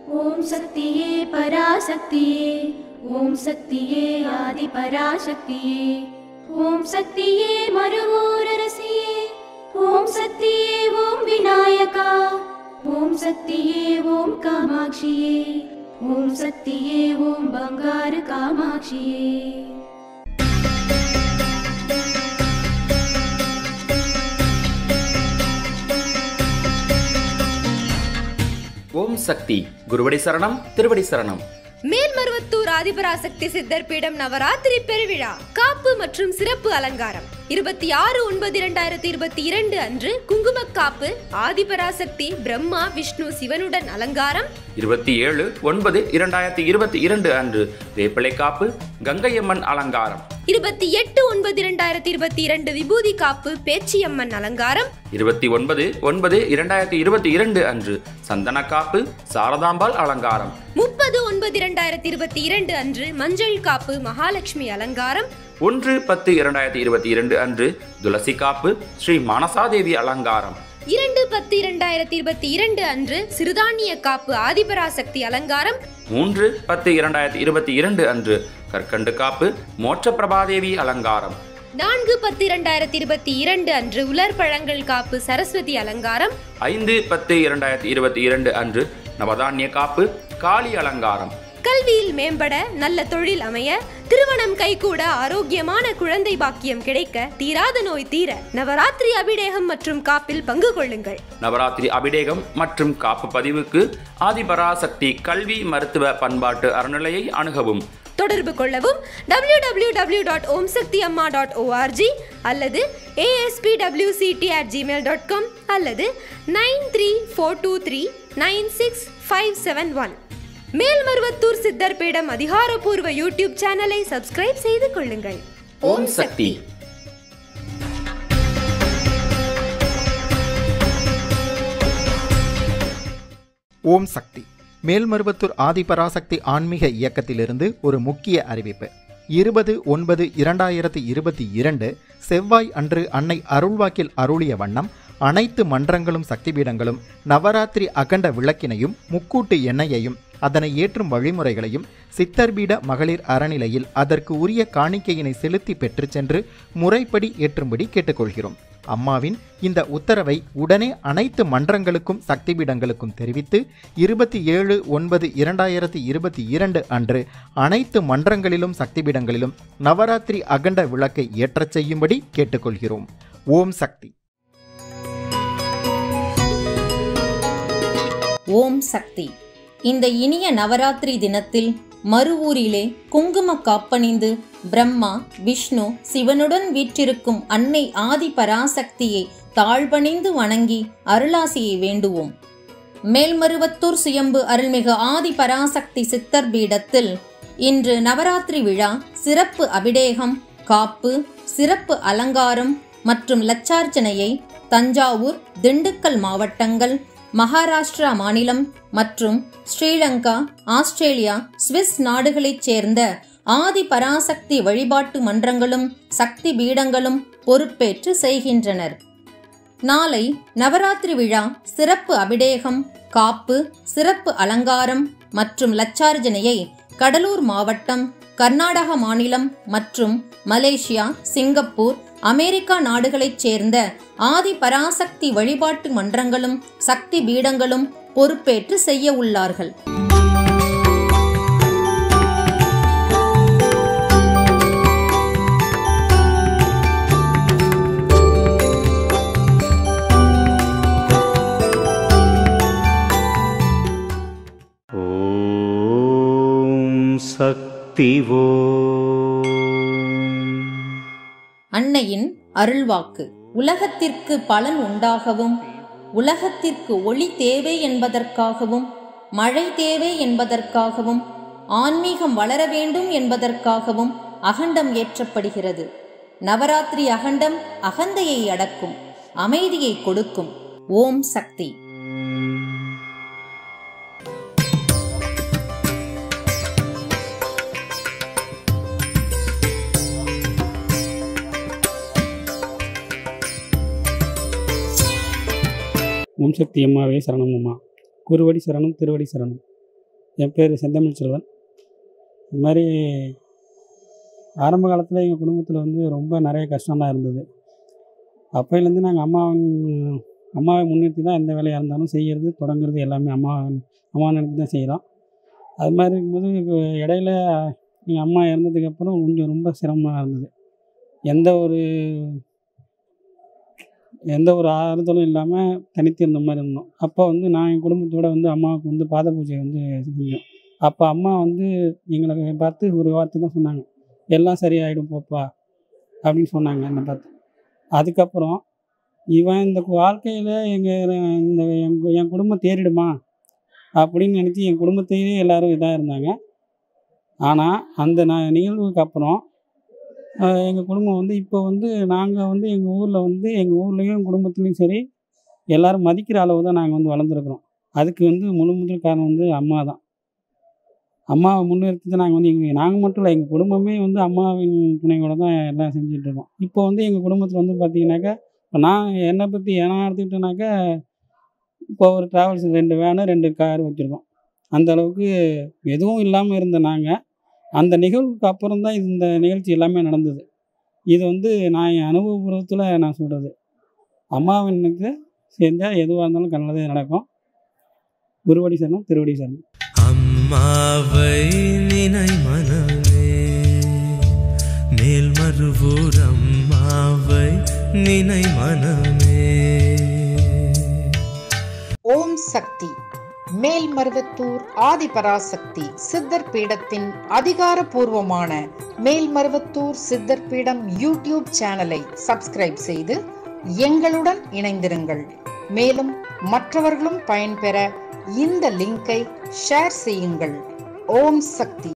ஓம் சக்தியே பராசக்தியே ஓம் சக்தியே ஆதி பராசக்தியே ஓம் சக்தியே மறுவூரரசியே ஓம் சக்தியே ஓம் விநாயகா ஓம் சக்தியே ஓம் காமாட்சியே ஓம் சக்தியே ஓம் பங்காரு காமாட்சியே ஓம் சக்தி குருவடி சரணம் திருவடி சரணம் மேல்மருவத்தூர் ஆதிபராசக்தி சித்தர் பீடம் நவராத்திரி பெருவிழா காப்பு மற்றும் சிறப்பு அலங்காரம் இருபத்தி ஆறு ஒன்பது இரண்டாயிரத்தி இருபத்தி இரண்டு அன்று குங்குமக்காப்பு ஆதிபராசக்தி பிரம்மா விஷ்ணு சிவனுடன் அலங்காரம் இருபத்தி ஏழு ஒன்பது இரண்டாயிரத்தி இருபத்தி இரண்டு அன்று வேப்பிலை காப்பு கங்கையம்மன் அலங்காரம் இருபத்தி எட்டு ஒன்பது இரண்டாயிரத்தி இருபத்தி இரண்டு விபூதி காப்பு பேச்சியம்மன் அலங்காரம் இருபத்தி ஒன்பது ஒன்பது இரண்டாயிரத்தி இருபத்தி இரண்டு அன்று சந்தன காப்பு சாரதாம்பாள் அலங்காரம் முப்பது ஒன்பது இரண்டாயிரத்தி இருபத்தி இரண்டு அன்று மஞ்சள் காப்பு மகாலட்சுமி அலங்காரம் ஒன்று பத்து இரண்டாயிரத்தி இருபத்தி இரண்டு அன்று துளசி காப்பு ஸ்ரீ மானசாதேவி அலங்காரம் இரண்டு பத்து இரண்டாயிரத்தி இருபத்தி இரண்டு அன்று சிறுதானிய காப்பு ஆதிபராசக்தி அலங்காரம் மூன்று பத்து இரண்டாயிரத்தி இருபத்தி இரண்டு அன்று கற்கண்டு காப்பு மோட்ச பிரபாதேவி அலங்காரம் நான்கு பத்து இரண்டாயிரத்தி இருபத்தி இரண்டு அன்று உலர் பழங்கள் காப்பு சரஸ்வதி அலங்காரம் ஐந்து பத்து இரண்டாயிரத்தி இருபத்தி இரண்டு அன்று நவதானிய காப்பு காளி அலங்காரம் கல்வியில் மேம்பட நல்ல தொழில் அமைய திருமணம் கைகூட ஆரோக்கியமான குழந்தை பாக்கியம் கிடைக்க தீராத நோய் தீர நவராத்திரி அபிடேகம் மற்றும் காப்பில் பங்கு கொள்ளுங்கள் நவராத்திரி அபிடேகம் மற்றும் காப்பு பதிவுக்கு ஆதிபராசக்தி கல்வி மருத்துவ பண்பாட்டு அறநிலையை அணுகவும் தொடர்பு கொள்ளவும் W W W dot Om Sakthi Amma dot ORG அல்லது ASP WCD at Gmail dot com அல்லது nine three four two three nine six five seven one Melmaruvathur Siddhar Peedam அதிகாரப்பூர்வ யூடியூப் சேனலை சப்ஸ்கிரைப் செய்து கொள்ளுங்கள் ஓம் சக்தி ஓம் சக்தி மேல்மருவத்தூர் ஆதிபராசக்தி ஆன்மீக இயக்கத்திலிருந்து ஒரு முக்கிய அறிவிப்பு இருபது ஒன்பது இரண்டாயிரத்தி இருபத்தி இரண்டு செவ்வாய் அன்று அன்னை அருள்வாக்கில் அருளிய வண்ணம் அனைத்து மன்றங்களும் சக்திபீடங்களும் நவராத்திரி அகண்ட விளக்கினையும் முக்கூட்டு எண்ணெயையும் அதனை ஏற்றும் வழிமுறைகளையும் சித்தர்பீட மகளிர் அறநிலையில் அதற்கு உரிய காணிக்கையினை செலுத்தி பெற்றுச் சென்று முறைப்படி ஏற்றும்படி கேட்டுக்கொள்கிறோம் அம்மாவின் இந்த உத்தரவை உடனே அனைத்து மன்றங்களுக்கும் சக்திபீடங்களுக்கும் தெரிவித்து இருபத்தி ஏழு ஒன்பது இரண்டாயிரத்தி இருபத்தி இரண்டு அன்று அனைத்து மன்றங்களிலும் சக்திபீடங்களிலும் நவராத்திரி அகண்ட விளக்கை ஏற்றச் செய்யும்படி கேட்டுக்கொள்கிறோம் ஓம் சக்தி ஓம் சக்தி இந்த இனிய நவராத்திரி தினத்தில் மறுவூரிலே குங்கும காப்பணிந்து பிரம்மா விஷ்ணு சிவனுடன் வீற்றிருக்கும் அன்னை ஆதி பராசக்தியை தாழ்பணிந்து வணங்கி அருளாசியை வேண்டுவோம் மேல்மருவத்தூர் சுயம்பு அருள்மிகு ஆதி பராசக்தி சித்தர் பீடத்தில் இன்று நவராத்திரி விழா சிறப்பு அபிடேகம் காப்பு சிறப்பு அலங்காரம் மற்றும் லட்சார்ச்சனையை தஞ்சாவூர் திண்டுக்கல் மாவட்டங்கள் மகாராஷ்டிரா மாநிலம் மற்றும் ஸ்ரீலங்கா ஆஸ்திரேலியா சுவிஸ் நாடுகளைச் சேர்ந்த ஆதி பராசக்தி வழிபாட்டு மன்றங்களும் சக்தி பீடங்களும் பொறுப்பேற்று செய்கின்றனர் நாளை நவராத்திரி விழா சிறப்பு அபிடேகம் காப்பு சிறப்பு அலங்காரம் மற்றும் லட்சார்ஜனையை கடலூர் மாவட்டம் கர்நாடக மாநிலம் மற்றும் மலேசியா சிங்கப்பூர் அமெரிக்கா நாடுகளைச் சேர்ந்த ஆதி பராசக்தி வழிபாட்டு மன்றங்களும் சக்தி பீடங்களும் பொறுப்பேற்று செய்ய உள்ளார்கள் ॐ சக்திவோ அன்னையின் அருள்வாக்கு உலகத்திற்கு பலன் உண்டாகவும் உலகத்திற்கு ஒளி தேவை என்பதற்காகவும் மழை தேவை என்பதற்காகவும் ஆன்மீகம் வளர வேண்டும் என்பதற்காகவும் அகண்டம் ஏற்றப்படுகிறது நவராத்திரி அகண்டம் அகந்தையை அடக்கும் அமைதியை கொடுக்கும் ஓம் சக்தி ஓம் சக்தி அம்மாவே சரணம் அம்மா குருவடி சரணம் திருவடி சரணம் என் பேர் செந்தமிழ் செல்வன் இது மாதிரி ஆரம்ப காலத்தில் எங்கள் குடும்பத்தில் வந்து ரொம்ப நிறைய கஷ்டம்லாம் இருந்தது அப்போலேருந்து நாங்கள் அம்மாவை அம்மாவை முன்னிறுத்தி தான் எந்த வேலையாக இருந்தாலும் செய்கிறது தொடங்குறது எல்லாமே அம்மா அம்மா நினைத்து தான் செய்கிறோம் அது மாதிரி இருக்கும்போது இப்போ இடையில எங்கள் அம்மா இறந்ததுக்கப்புறம் கொஞ்சம் ரொம்ப சிரமமாக இருந்தது எந்த ஒரு எந்த ஒரு ஆறுதலும் இல்லாமல் தனித்து இருந்த மாதிரி இருந்தோம் அப்போ வந்து நான் என் குடும்பத்தோட வந்து அம்மாவுக்கு வந்து பாத பூஜை வந்து செஞ்சோம் அப்போ அம்மா வந்து எங்களை பார்த்து ஒரு வார்த்தை தான் சொன்னாங்க எல்லாம் சரியாயிடும் போப்பா அப்படின்னு சொன்னாங்க என்னை பார்த்து அதுக்கப்புறம் இவன் இந்த வாழ்க்கையில் எங்கள் இந்த என் கு- என் குடும்பம் தேறிடுமா அப்படின்னு நினச்சி என் குடும்பத்தையே எல்லாரும் இதாக இருந்தாங்க ஆனால் அந்த ந நிகழ்வுக்கு அப்புறம் எங்கள் குடும்பம் வந்து இப்போ வந்து நாங்கள் வந்து எங்கள் ஊரில் வந்து எங்கள் ஊர்லேயும் குடும்பத்துலேயும் சரி எல்லாரும் மதிக்கிற அளவு தான் நாங்கள் வந்து வளர்ந்துருக்குறோம் அதுக்கு வந்து முழு முதல் காரணம் வந்து அம்மா தான் அம்மாவை முன்னிறுத்தி தான் நாங்கள் வந்து எங்கள் நாங்கள் மட்டும் இல்லை எங்கள் குடும்பமே வந்து அம்மாவின் துணையோட தான் எல்லாம் செஞ்சுட்டு இருக்கோம் இப்போ வந்து எங்கள் குடும்பத்தில் வந்து பார்த்தீங்கன்னாக்கா இப்போ நான் என்னை பற்றி நான் எடுத்துக்கிட்டேனாக்கா இப்போ ஒரு ட்ராவல்ஸ் ரெண்டு வேனு ரெண்டு கார் வச்சுருக்கோம் அந்த அளவுக்கு எதுவும் இல்லாமல் இருந்த நாங்கள் அந்த நிகழ்வுக்கு அப்புறம் தான் இந்த நிகழ்ச்சி எல்லாமே நடந்தது இது வந்து நான் என் அனுபவபூர்வத்தில் நான் சொல்கிறது அம்மாவினுக்கு செஞ்சால் எதுவாக இருந்தாலும் நல்லதே நடக்கும் குருவடி சரணம் திருவடி சரணம் அம்மாவை நினை மனமே மேல் மறுவூர் அம்மாவை நினை மனமே ஓம் சக்தி மேல்மருவத்தூர் ஆதிபராசக்தி சித்தர் பீடத்தின் அதிகாரபூர்வமான மேல்மருவத்தூர் சித்தர் பீடம் யூடியூப் சேனலை சப்ஸ்கிரைப் செய்து எங்களுடன் இணைந்திருங்கள் மேலும் மற்றவர்களும் பயன்பெற இந்த லிங்கை ஷேர் செய்யுங்கள் ஓம் சக்தி